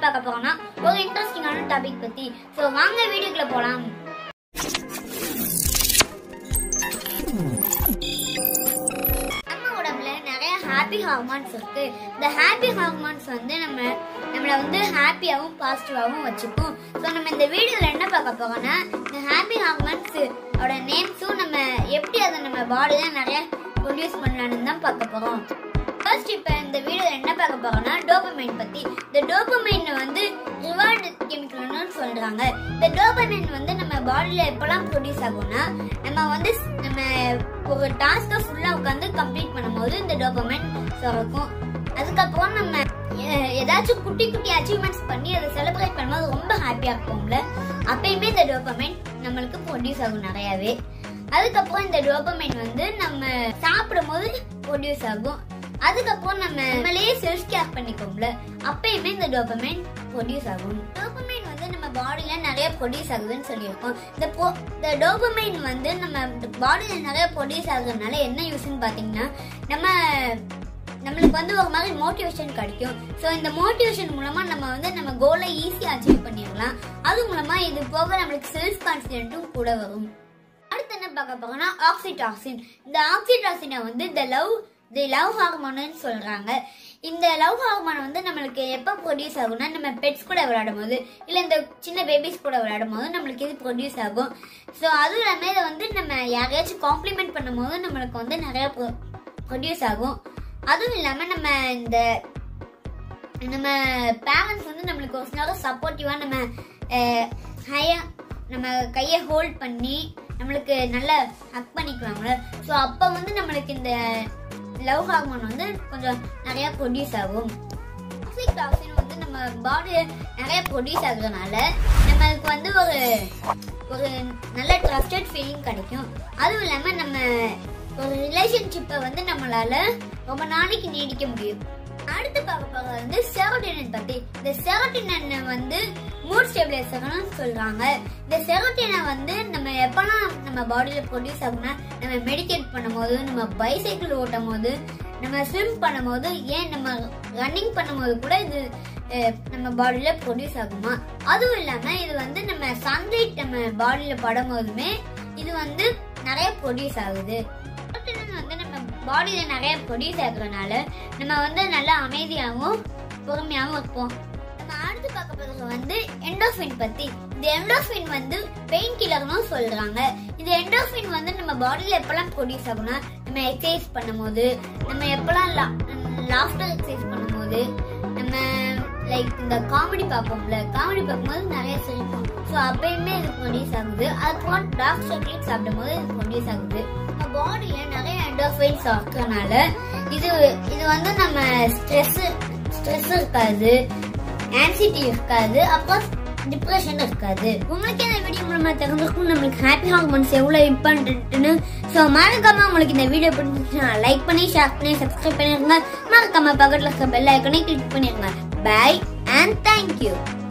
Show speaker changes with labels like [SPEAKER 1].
[SPEAKER 1] பார்க்க போறோம்னா ஒரு இன்ட்ரெஸ்டிங்கான டாபிக் பத்தி ஸோ வாங்க வீடியோக்குள்ள போலாம் நம்ம உடம்புல நிறைய ஹாப்பி ஹார்மோன்ஸ் இருக்கு இந்த ஹாப்பி ஹார்மோன்ஸ் வந்து நம்ம நம்மளை வந்து ஹாப்பியாகவும் பாசிட்டிவாகவும் வச்சுக்கும் ஸோ நம்ம இந்த வீடியோவில் என்ன பார்க்க போறோம்னா இந்த ஹாப்பி ஹார்மோன்ஸ் ஓட நேம்ஸும் நம்ம எப்படி அதை நம்ம பாடியில் நிறைய ப்ரொடியூஸ் பண்ணலான்னு தான் பார்க்க போறோம் ஃபர்ஸ்ட் இப்போ இந்த வீடியோ என்ன பார்க்க போறோம்னா டோபமைன் பத்தி இந்த டோபமைன் வந்து ரிவார்டு கெமிக்கல்னு சொல்றாங்க இந்த டோபமைன் வந்து நம்ம பாடியில எப்பெல்லாம் ப்ரொடியூஸ் ஆகும்னா நம்ம வந்து ஸ்- நம்ம ஒரு டாஸ்க்கை ஃபுல்லா உட்காந்து கம்ப்ளீட் பண்ணும்போது இந்த டோபமைன் சுரக்கும் அதுக்கப்புறம் நம்ம எ- ஏதாச்சும் குட்டி குட்டி அச்சீவ்மெண்ட்ஸ் பண்ணி அதை செலிப்ரேட் பண்ணும்போது ரொம்ப ஹாப்பியா இருப்போம்ல அப்பயுமே இந்த டோபமைன் நம்மளுக்கு ப்ரொடியூஸ் ஆகும் நிறையவே அதுக்கப்புறம் இந்த டோபமைன் வந்து நம்ம சாப்பிடும் போது ப்ரொடியூஸ் ஆகும் அதுக்கப்புறம் நம்ம நம்மளே செல்ஃப் கேர் பண்ணிக்கோம்ல அப்பயுமே இந்த டோபமைன் ப்ரொடியூஸ் ஆகும் டோபமைன் வந்து நம்ம பாடியில நிறைய ப்ரொடியூஸ் ஆகுதுன்னு சொல்லியிருக்கோம் இந்த po- இந்த டோபமைன் வந்து நம்ம பாடியில நிறைய ப்ரொடியூஸ் ஆகுறதுனால என்ன யூஸ்ன்னு பாத்தீங்கன்னா நம்ம நம்மளுக்கு வந்து ஒரு மாதிரி மோட்டிவேஷன் கிடைக்கும் ஸோ இந்த மோட்டிவேஷன் மூலமா நம்ம வந்து நம்ம கோலை ஈஸியாக அச்சீவ் பண்ணிடலாம் அது மூலமா இது போக நம்மளுக்கு செல்ஃப் கான்ஃபிடென்ட்டும் கூட வரும் அடுத்து என்ன பார்க்க போறோம்னா ஆக்சிடாக்சின் இந்த ஆக்சிடாக்சினை வந்து இந்த லவ் தி லவ் ஹார்மோன்னு சொல்றாங்க இந்த லவ் ஹார்மோன் வந்து நம்மளுக்கு எப்போ ப்ரொடியூஸ் ஆகும்னா நம்ம பெட்ஸ் கூட விளையாடும் போது இல்லை இந்த சின்ன பேபிஸ் கூட விளையாடும் போது நம்மளுக்கு இது ப்ரொடியூஸ் ஆகும் ஸோ அதுவும் இல்லாமல் இதை வந்து நம்ம யாரையாச்சும் காம்ப்ளிமெண்ட் பண்ணும்போது நம்மளுக்கு வந்து நிறைய ப்ரொடியூஸ் ஆகும் அதுவும் இல்லாமல் நம்ம இந்த நம்ம பேரண்ட்ஸ் வந்து நம்மளுக்கு ஒரு சில சப்போர்ட்டிவா நம்ம ஹையா நம்ம கையை ஹோல்ட் பண்ணி நம்மளுக்கு நல்லா ஹக் பண்ணிக்குவாங்க ஸோ அப்போ வந்து நம்மளுக்கு இந்த லவ் ஹார்மோன் வந்து கொஞ்சம் நிறைய ப்ரொடியூஸ் ஆகும் டாக்ஸிக் டாக்ஸின் வந்து நம்ம பாடி நிறைய ப்ரொடியூஸ் ஆகுறதுனால நம்மளுக்கு வந்து ஒரு ஒரு நல்ல ட்ரஸ்டட் ஃபீலிங் கிடைக்கும் அதுவும் இல்லாமல் நம்ம ஒரு ரிலேஷன்ஷிப்பை வந்து நம்மளால ரொம்ப நாளைக்கு நீடிக்க முடியும் அடுத்து பார்க்க போறது வந்து செரோட்டினன் பத்தி இந்த செரோட்டினன் வந்து மூட் ஸ்டெபிலைசர்னு சொல்றாங்க இந்த செரோட்டினை வந்து நம்ம எப்பெல்லாம் நம்ம பாடியில ப்ரொடியூஸ் ஆகும்னா நம்ம மெடிடேட் பண்ணும்போது நம்ம பைசைக்கிள் ஓட்டும் போது நம்ம ஸ்விம் பண்ணும்போது ஏன் நம்ம ரன்னிங் பண்ணும்போது கூட இது அஹ், நம்ம பாடியில ப்ரொடியூஸ் ஆகுமா அதுவும் இல்லாம இது வந்து நம்ம சன்லைட் நம்ம பாடியில படும் போதுமே இது வந்து நிறைய ப்ரொடியூஸ் ஆகுது செரோட்டினின் வந்து நம்ம பாடியில நிறைய ப்ரொடியூஸ் ஆகுறதுனால நம்ம வந்து நல்லா அமைதியாகவும் பொறுமையாகவும் இருப்போம் நம்ம அடுத்து பார்க்க போறது வந்து எண்டோஃபின் பத்தி இந்த எண்டோஃபின் வந்து பெயின் கில்லர்னு சொல்றாங்க இந்த எண்டோஃபின் வந்து நம்ம பாடியில எப்பெல்லாம் ப்ரொடியூஸ் ஆகும்னா நம்ம எக்ஸசைஸ் பண்ணும்போது நம்ம எப்பெல்லாம் லாஃப்டர் எக்ஸசைஸ் பண்ணும்போது நம்ம லைக் இந்த காமெடி பார்ப்போம்ல காமெடி பார்க்கும்போது நிறைய சிரிப்போம் ஸோ அப்பயுமே இது ப்ரொடியூஸ் ஆகுது அதுக்கப்புறம் டார்க் சாக்லேட் சாப்பிடும்போது இது ப்ரொடியூஸ் ஆகுது நம்ம பாடியில நிறைய எண்டோஃபைன்ஸ் இருக்கிறனால இது இது வந்து நம்ம ஸ்ட்ரெஸ் ஸ்ட்ரெஸ் இருக்காது ஆன்சிட்டி இருக்காது அப்புறம் டிப்ரெஷன் இருக்காது உங்களுக்கு இந்த வீடியோ மூலமா தெரிஞ்சிருக்கும் நம்மளுக்கு ஹாப்பி ஹார்மோன்ஸ் எவ்வளவு இம்பார்ட்டன்ட்னு ஸோ மறக்காம உங்களுக்கு இந்த வீடியோ பிடிச்சிச்சுன்னா லைக் பண்ணி ஷேர் பண்ணி சப்ஸ்கிரைப் பண்ணிருங்க மறக்காம பக்கத்துல இருக்க பெல் ஐக்கனை கிளிக் பண்ணிருங்க பை அண்ட் தேங்க்யூ